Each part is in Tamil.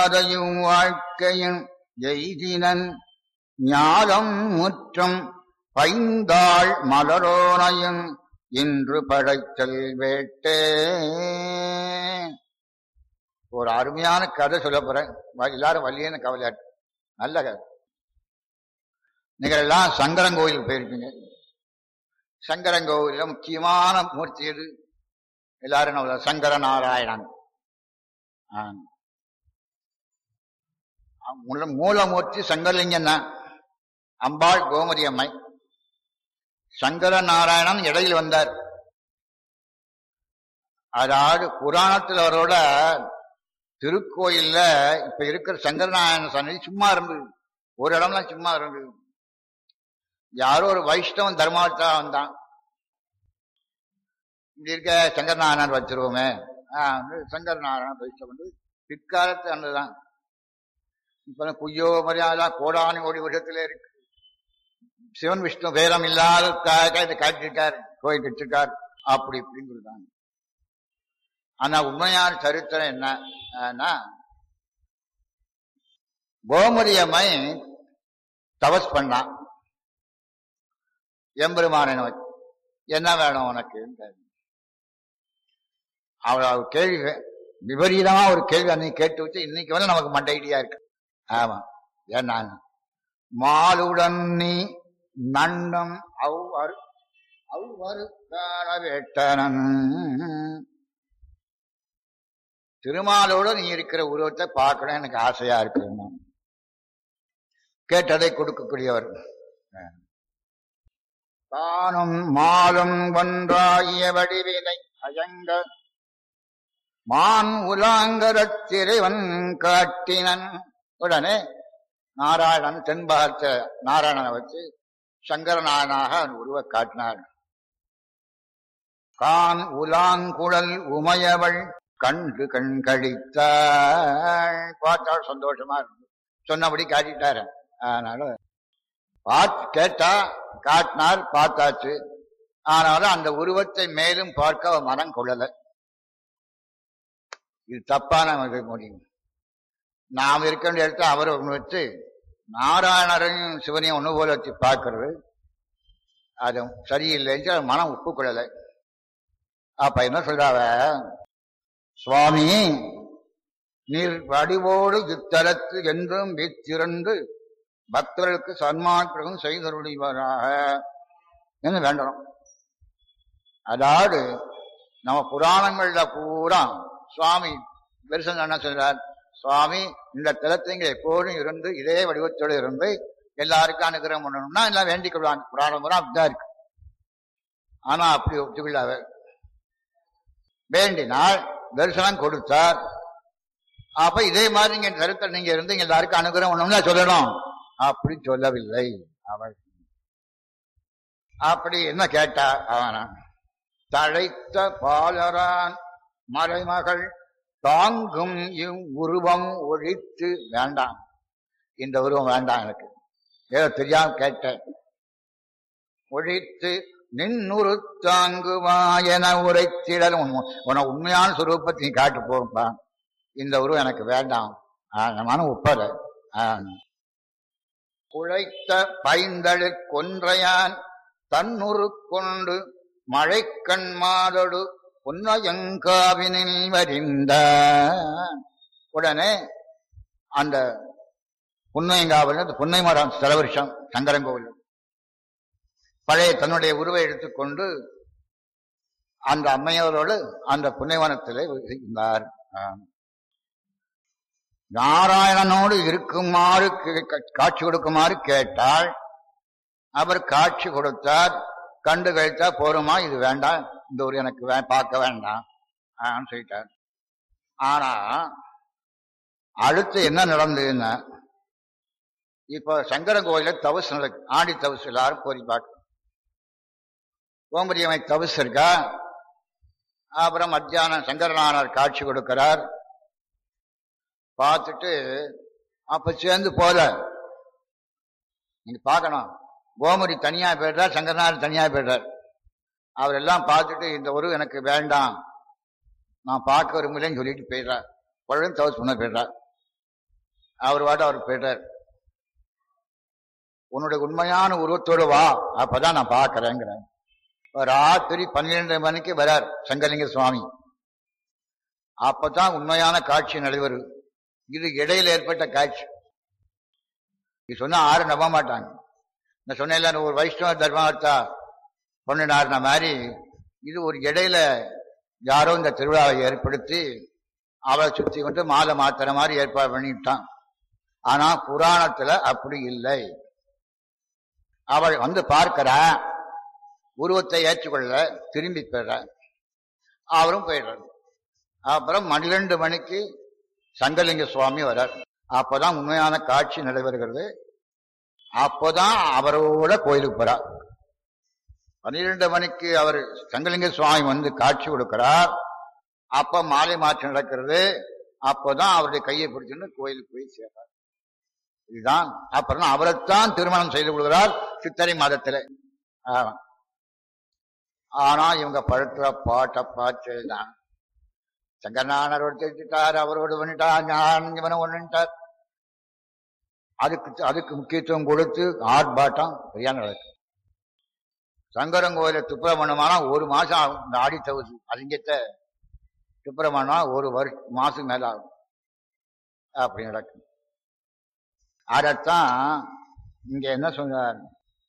பாதையும் வாழ்க்கையும் எய்தினன் ஞாலம் முற்றம் பைந்தாள் மலரோனையும் இன்று படைத்தல் வேட்டே ஒரு அருமையான கதை சொல்ல போறேன் வ- எல்லாரும் வள்ளியன்னு கவலையாட்டு நல்ல கதை நீங்கள் எல்லாம் சங்கரன் கோயிலுக்கு போயிருப்பீங்க சங்கரன் கோவில்ல முக்கியமான மூர்த்தி எது எல்லாரும் நம்ம சங்கர நாராயணன் ஆ. மூல மூலமூர்த்தி சங்கரலிங்கம் தான் அம்பாள் கோமதி அம்மை சங்கர நாராயணன் இடையில் வந்தார் அதாவது புராணத்தில் அவரோட திருக்கோயில்ல இப்ப இருக்கிற சங்கரநாராயண சன்னதி சும்மா இருந்தது ஒரு இடம்லாம் சும்மா இருந்தது யாரோ ஒரு வைஷ்ணவன் தர்மாவத்தா வந்தான் இப்படி இருக்க சங்கரநாராயணர் வச்சிருவோமே ஆஹ் வந்து சங்கரநாராயணன் வைஷ்ணவன் வந்து பிற்காலத்து அன்றுதான் இப்ப குய்யோ மரியாதை கோடானி கோடி வருஷத்துல இருக்கு சிவன் விஷ்ணு பேரம் இல்லாத கா- இதை காட்டிருக்காரு கோயில் கட்டிருக்காரு அப்படி இப்படின்னு சொல்றாங்க ஆனா உண்மையான சரித்திரம் என்ன ஆனா, கோமதி அம்மை தபஸ் பண்ணான் எம்பெருமானை நோக்கி என்ன வேணும் உனக்கு அவள் அவள் கேள்வி விபரீதமா ஒரு கேள்வி அன்னைக்கு கேட்டு வச்சு இன்னைக்கு வந்து நமக்கு மண்டைடியா இருக்கு ஆமா ஏன்னா மாலுடன் நீ நண்டம் அவ்வாறு அவ்வாறு காண வேட்டனன் திருமாலோட நீ இருக்கிற உருவத்தை பார்க்கணும் எனக்கு ஆசையா இருக்கு கேட்டதை கொடுக்கக்கூடியவர் தானும் மாலும் ஒன்றாகிய வடிவினை அயங்க மான் உலாங்கரத் திரைவன் காட்டினன் உடனே நாராயணன் தென்பாகத்த நாராயணனை வச்சு சங்கரநாயனாக அவன் உருவ காட்டினார் கான் உலாங்குழல் உமையவள் கண்டு கண் கழித்தாள் பார்த்தாள் சந்தோஷமா இருந்து சொன்னபடி காட்டிட்டாரு அதனால பார்த்து கேட்டா காட்டினார் பார்த்தாச்சு ஆனாலும் அந்த உருவத்தை மேலும் பார்க்க அவன் மனம் கொள்ளல இது தப்பான இது முடியும் நாம் இருக்க வேண்டிய இடத்துல அவரை ஒண்ணு வச்சு நாராயணரையும் சிவனையும் ஒண்ணு போல வச்சு பார்க்கறது அது சரியில்லைன்னு அவன் மனம் ஒப்புக்கொள்ளலை அப்ப என்ன சொல்றாவ சுவாமி நீர் வடிவோடு இத்தலத்து என்றும் வித்திரண்டு பக்தர்களுக்கு சன்மார்க்கம் செய்தருளிவராக என்று வேண்டணும் அதாவது நம்ம புராணங்கள்ல பூரா சுவாமி தரிசனம் என்ன சொல்றார் சுவாமி இந்த தலத்திங்க எப்போதும் இருந்து இதே வடிவத்தோடு இருந்து எல்லாருக்கும் அனுகிரகம் பண்ணணும்னா எல்லாம் வேண்டிக் கொள்வாங்க புராணம் பூரா அப்படிதான் இருக்கு ஆனா அப்படி ஒத்துக்கொள்ளாத வேண்டினால் தரிசனம் கொடுத்தார் அப்ப இதே மாதிரி நீங்க தருத்தல் நீங்க இருந்து இங்க எல்லாருக்கும் அனுகிரகம் பண்ணணும்னா சொல்லணும் அப்படி சொல்லவில்லை அவள் அப்படி என்ன கேட்டா அவன தழைத்த பாலரான் மலைமகள் தாங்கும் இவ் உருவம் ஒழித்து வேண்டாம் இந்த உருவம் வேண்டாம் எனக்கு ஏதோ தெரியாம கேட்டேன் ஒழித்து நின்னுரு தாங்குவா என உரைத்திடல் உன உண்மையான சுரூபத்தை நீ காட்டு போகும்பா இந்த உருவம் எனக்கு வேண்டாம் மனம் ஒப்பத குழைத்த பைந்தளிர் கொன்றையான் தன்னுரு கொண்டு மழைக்கண் மாதொடு புன்னயங்காவினில் வரிந்த உடனே அந்த புன்னையங்காவில் அந்த புன்னை மரம் சில வருஷம் சங்கரங்கோவில் பழைய தன்னுடைய உருவை எடுத்துக்கொண்டு அந்த அம்மையோரோடு அந்த புன்னைவனத்திலே இருந்தார் நாராயணனோடு இருக்குமாறு காட்சி கொடுக்குமாறு கேட்டால் அவர் காட்சி கொடுத்தார் கண்டு கழித்தா போருமா இது வேண்டாம் இந்த ஒரு எனக்கு பார்க்க வேண்டாம் சொல்லிட்டார் ஆனா அடுத்து என்ன நடந்ததுன்னா இப்போ சங்கர கோயில தவசு நடக்கு ஆடி தவசு எல்லாரும் கோரி பார்க்க கோமரியமை தவசு இருக்கா அப்புறம் மத்தியானம் சங்கரநாதர் காட்சி கொடுக்கிறார் பார்த்துட்டு அப்ப சேர்ந்து போல நீங்க பார்க்கணும் கோமரி தனியா போயிடுறார் சங்கரநாதர் தனியா போயிடுறார் அவர் எல்லாம் பார்த்துட்டு இந்த ஒரு எனக்கு வேண்டாம் நான் பார்க்க விரும்பலன்னு சொல்லிட்டு போயிடுறார் குழந்தை தவசு பண்ண போயிடுறார் அவர் வாட்ட அவர் போயிட்டார் உன்னுடைய உண்மையான உருவத்தோடு வா அப்பதான் நான் பார்க்கறேங்கிறேன் ராத்திரி பன்னிரண்டு மணிக்கு வரார் சங்கலிங்க சுவாமி அப்பதான் உண்மையான காட்சி நடைபெறும் இது இடையில ஏற்பட்ட காட்சி இது சொன்னா யாரும் நம்ப மாட்டாங்க நான் சொன்னேன் ஒரு வைஷ்ணவ தர்மார்த்தா பொண்ணுனாருன மாதிரி இது ஒரு இடையில யாரோ இந்த திருவிழாவை ஏற்படுத்தி அவளை சுத்தி கொண்டு மாலை மாத்துற மாதிரி ஏற்பாடு பண்ணிவிட்டான் ஆனா புராணத்துல அப்படி இல்லை அவள் வந்து பார்க்கிறா உருவத்தை ஏற்றுக்கொள்ள திரும்பி பெற அவரும் போயிடுறாரு அப்புறம் பன்னிரண்டு மணிக்கு சங்கலிங்க சுவாமி வரார் அப்பதான் உண்மையான காட்சி நடைபெறுகிறது அப்போதான் அவரோட கோயிலுக்கு போறார் பன்னிரண்டு மணிக்கு அவர் சங்கலிங்க சுவாமி வந்து காட்சி கொடுக்கிறார் அப்ப மாலை மாற்றம் நடக்கிறது அப்போதான் அவருடைய கையை பிடிச்சுன்னு கோயிலுக்கு போய் சேர்றார் இதுதான் அப்புறம் அவரைத்தான் திருமணம் செய்து கொள்கிறார் சித்திரை மாதத்துல ஆமா. ஆனா இவங்க படுத்துற பாட்ட பாட்டு தான் சங்கரநாதர் ஒருத்தார் அவரோடு பண்ணிட்டார் ஞான இவனை ஒண்ணுட்டார் அதுக்கு அதுக்கு முக்கியத்துவம் கொடுத்து ஆர்ப்பாட்டம் சரியா நடக்கும் சங்கரங்கோயில துப்புரமணமானா ஒரு மாசம் ஆகும் இந்த ஆடி தகுதி அதிங்கத்தை துப்புரமணமா ஒரு வருஷம் மாசம் மேல ஆகும் அப்படி நடக்கும் அதைத்தான் இங்க என்ன சொன்னார்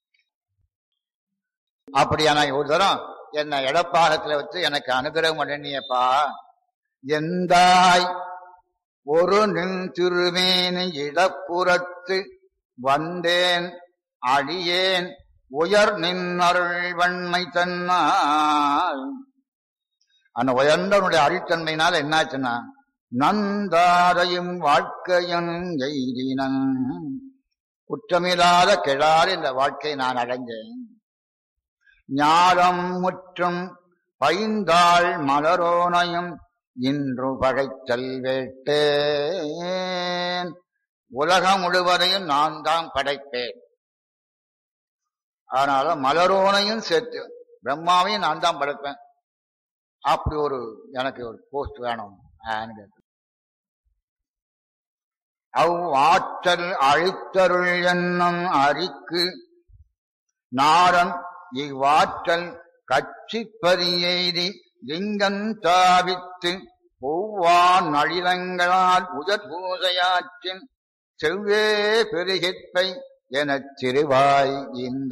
அப்படியானா ஒரு தரம் என்ன இடப்பாகத்துல வச்சு எனக்கு அனுகிரகம் பண்ணியப்பா எந்தாய் ஒரு நின் திருமேனி இடப்புறத்து வந்தேன் அடியேன் உயர் நின்னருள் வன்மை தன்னால் அந்த உயர்ந்தவனுடைய அருள்தன்மையினால என்னாச்சுன்னா நந்தாரையும் வாழ்க்கையன் எய்தினன் குற்றமில்லாத கெடார் இந்த வாழ்க்கையை நான் அடைஞ்சேன் ஞானம் முற்றும் பைந்தாள் மலரோனையும் இன்று பகைத்தல் வேட்டேன் உலகம் முழுவதையும் நான் தான் படைப்பேன் அதனால மலரோனையும் சேர்த்து பிரம்மாவையும் நான் தான் படைப்பேன் அப்படி ஒரு எனக்கு ஒரு போஸ்ட் வேணும் ஆன்னு கேட்டு. அவ் ஆற்றல் அழித்தருள் என்னும் அரிக்கு நாடன் இவ்வாற்றல் கட்சிப்பதியெய்தி லிங்கன் தாவித்து ஒவ்வான் நழிலங்களால் உதர் பூசையாற்றின் செவ்வே பெருகிற்பை எனச் சிறுவாய் இந்த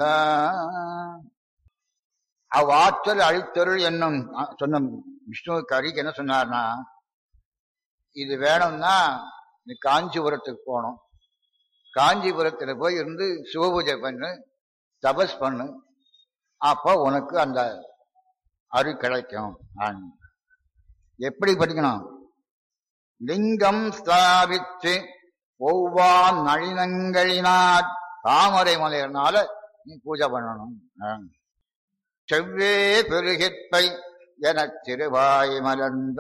அவ்வாற்றல் அழித்தருள் என்னும் அஹ், சொன்ன விஷ்ணுவுக்கு அரிக்கு என்ன சொன்னார்னா இது வேணும்னா நீ காஞ்சிபுரத்துக்கு போகணும் காஞ்சிபுரத்துல போய் இருந்து சிவபூஜை பண்ணு தபஸ் பண்ணு அப்போ உனக்கு அந்த அரு கிடைக்கும் ஆன். எப்படி படிக்கணும் லிங்கம் ஸ்தாபித்து ஒவ்வா நளினங்களினார் தாமரை மலையினால நீ பூஜை பண்ணணும் ஆன். செவ்வே பெருகிற்பை எனத் திருவாய் மலர்ந்த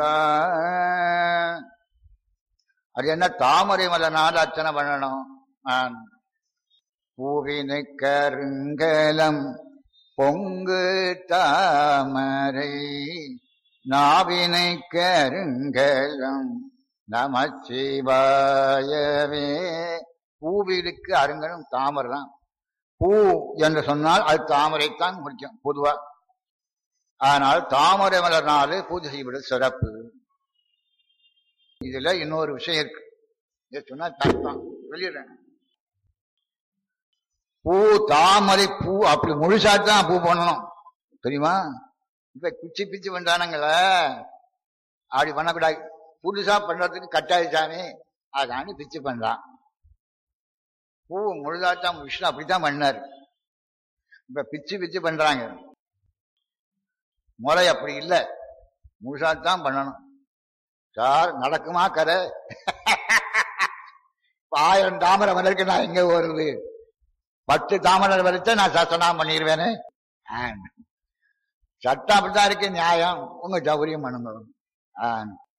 அது என்ன தாமரை மலர்னால அர்ச்சனை பண்ணணும் ஆன். பூவினை கருங்கலம் பொங்கு தாமரை நாவினை கருங்கலம் நமச்சிவாயவே பூவிலுக்கு அருங்கலும் தாமரை தான் பூ என்று சொன்னால் அது தாமரைத்தான் முடிக்கும் பொதுவா ஆனால் தாமரை மலர்னாலே பூஜை செய்வது சிறப்பு இதுல இன்னொரு விஷயம் இருக்கு இதை சொன்னா தர்த்தம் சொல்லிடுறேன் பூ தாமரை பூ அப்படி முழுசாத்தான் பூ பண்ணணும் தெரியுமா இப்ப பிச்சு பிச்சு பண்றானுங்கள அப்படி பண்ணக்கூடாது புதுசா பண்றதுக்கு கட்டாய சாமி அதானு பிச்சு பண்றான் பூ முழுதாத்தான் விஷ்ணு அப்படித்தான் பண்ணாரு இப்ப பிச்சு பிச்சு பண்றாங்க முறை அப்படி இல்லை முழுசாத்தான் பண்ணணும் சார் நடக்குமா கதை இப்ப ஆயிரம் தாமரை மலருக்கு நான் எங்க வருது பத்து தாமரை வரைக்கும் நான் சத்தனம் பண்ணிடுவேனே ஆ. சட்டம் அப்படித்தான் இருக்கு நியாயம் உங்க சௌகரியம் பண்ணுங்க ஆ.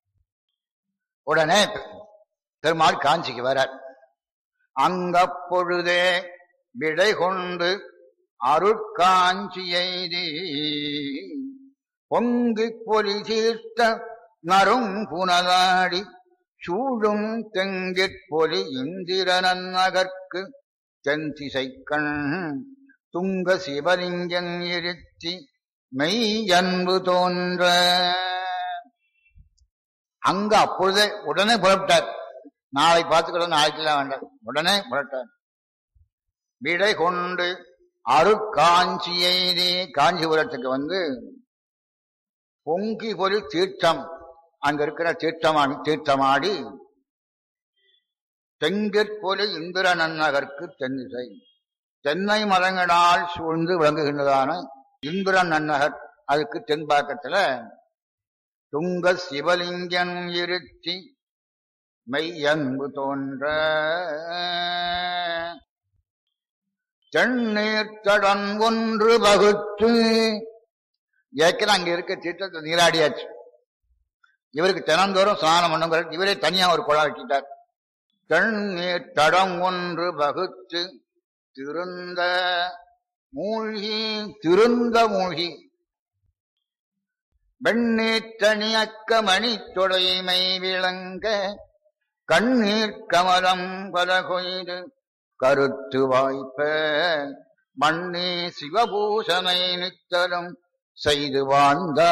உடனே பெருமாள் காஞ்சிக்கு வரார் அங்க பொழுதே விடை கொண்டு அருட்காஞ்சி எய்தி பொங்கு பொலி தீர்த்த நரும் புனலாடி சூழும் தெங்கிற்பொலி இந்திரனன் நகர்க்கு தென் திசைக்கண் துங்க சிவலிங்கன் இருத்தி மெய் அன்பு தோன்ற அங்க அப்பொழுதே உடனே புறப்பட்டார் நாளை பார்த்துக்கலாம் நாளைக்கெல்லாம் வேண்டாம் உடனே புறப்பட்டார் விடை கொண்டு அருட்காஞ்சி எய்தி காஞ்சிபுரத்துக்கு வந்து பொங்கி பொறி தீர்த்தம் அங்க இருக்கிற தீர்த்தமாடி தீர்த்தமாடி தெங்கிற்பொலி இந்திர நன்னகர்க்கு தென்னிசை தென்னை மரங்களால் சூழ்ந்து விளங்குகின்றதான இந்திர நன்னகர் அதுக்கு தென்பாக்கத்துல துங்க சிவலிங்கன் இருத்தி மெய்யன்பு தோன்ற தென்னீர்த்தடன் ஒன்று வகுத்து ஏற்கனவே அங்க இருக்க தீர்த்தத்தை நீராடியாச்சு இவருக்கு தினந்தோறும் ஸ்நானம் பண்ணுங்கிற இவரே தனியா ஒரு குழா வச்சுட்டார் தென்னீர் தடம் ஒன்று வகுத்து திருந்த மூழ்கி திருந்த மூழ்கி வெண்ணீற்றணியக்க மணி தொடைமை விளங்க கண்ணீர் கமலம் பல கொய்து கருத்து வாய்ப்ப மண்ணே சிவபூஷனை நித்தலும் செய்து வாழ்ந்தா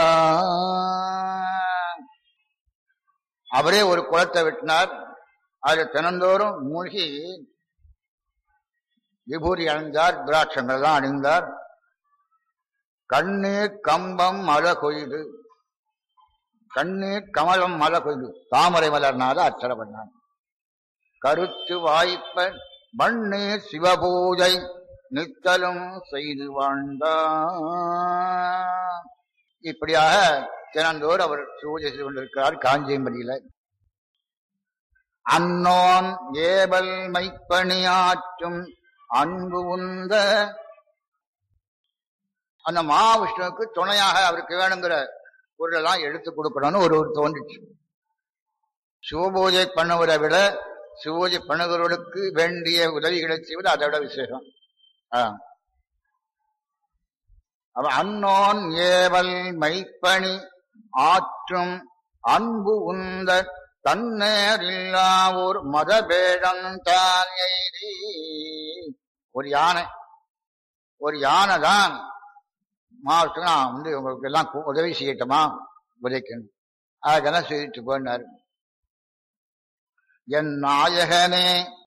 அவரே ஒரு குளத்தை வெட்டினார் அதில் தினந்தோறும் மூழ்கி விபூதி அணிந்தார் திராட்சங்கள் தான் அணிந்தார் கண்ணீர் கம்பம் மல கொய்து கண்ணீர் கமலம் மல கொய்து தாமரை மலர்னால அர்ச்சனை பண்ணான் கருத்து வாய்ப்ப மண்ணீர் சிவபூஜை நித்தலும் செய்து வாழ்ந்தா இப்படியாக தினந்தோறு அவர் பூஜை செய்து கொண்டிருக்கிறார் காஞ்சியம்பதியில அன்னோன் ஏபல் மைப்பணியாற்றும் அன்பு உந்த அந்த மகாவிஷ்ணுவுக்கு துணையாக அவருக்கு வேணுங்கிற பொருளெல்லாம் எடுத்து கொடுக்கணும்னு ஒரு ஒரு தோன்றிச்சு சிவபூஜை பண்ணுவதை விட சிவபூஜை பண்ணுகிறவர்களுக்கு வேண்டிய உதவிகளை செய்வது அதை விட விசேஷம் அவன் அன்னோன் ஏவல் மைப்பணி ஆற்றும் அன்பு உந்த தன்னேரில்லா ஒரு மதபேடம் தான் எய்தி ஒரு யானை ஒரு யானை தான் மாவட்டம் நான் வந்து உங்களுக்கு எல்லாம் உதவி செய்யட்டுமா உதைக்கணும் அதெல்லாம் செய்துட்டு போனார் என் நாயகனே